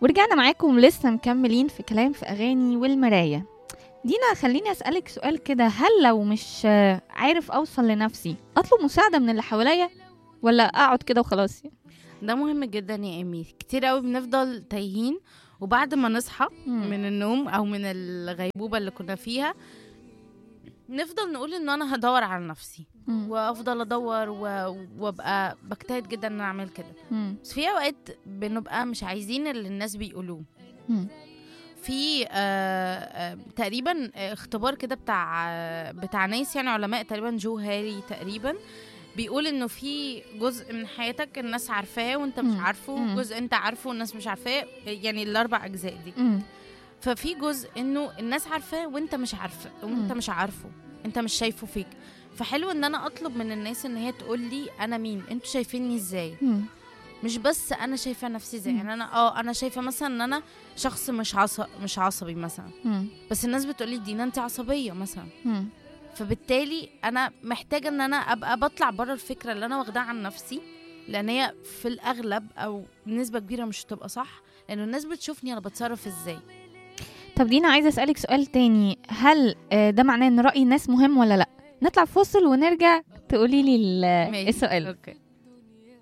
ورجعنا معاكم لسه مكملين في كلام في أغاني والمراية دينا خليني أسألك سؤال كده هل لو مش آه، عارف أوصل لنفسي أطلب مساعدة من اللي حواليا ولا أقعد كده وخلاص ده مهم جدا يا ايمي كتير قوي بنفضل تايهين وبعد ما نصحى مم. من النوم او من الغيبوبه اللي كنا فيها نفضل نقول ان انا هدور على نفسي مم. وافضل ادور و... وابقى بجتهد جدا ان أنا اعمل كده مم. بس في اوقات بنبقى مش عايزين اللي الناس بيقولوه مم. في آه آه تقريبا اختبار كده بتاع آه بتاع ناس يعني علماء تقريبا جو هاري تقريبا بيقول انه في جزء من حياتك الناس عارفاه وانت مش مم. عارفه مم. جزء انت عارفه والناس مش عارفاه يعني الاربع اجزاء دي مم. ففي جزء انه الناس عارفاه وانت مش عارفه وانت مم. مش عارفه انت مش شايفه فيك فحلو ان انا اطلب من الناس ان هي تقول لي انا مين انتوا شايفيني ازاي مم. مش بس انا شايفه نفسي ازاي مم. يعني انا اه انا شايفه مثلا ان انا شخص مش عصب مش عصبي مثلا مم. بس الناس بتقولي دينا انت عصبيه مثلا مم. فبالتالي انا محتاجه ان انا ابقى بطلع بره الفكره اللي انا واخداها عن نفسي لان هي في الاغلب او بنسبه كبيره مش هتبقى صح لانه الناس بتشوفني انا بتصرف ازاي طب دينا عايزة أسألك سؤال تاني هل آه، ده معناه إن رأي الناس مهم ولا لأ نطلع فاصل ونرجع تقولي لي ال- ماشي. السؤال اوكي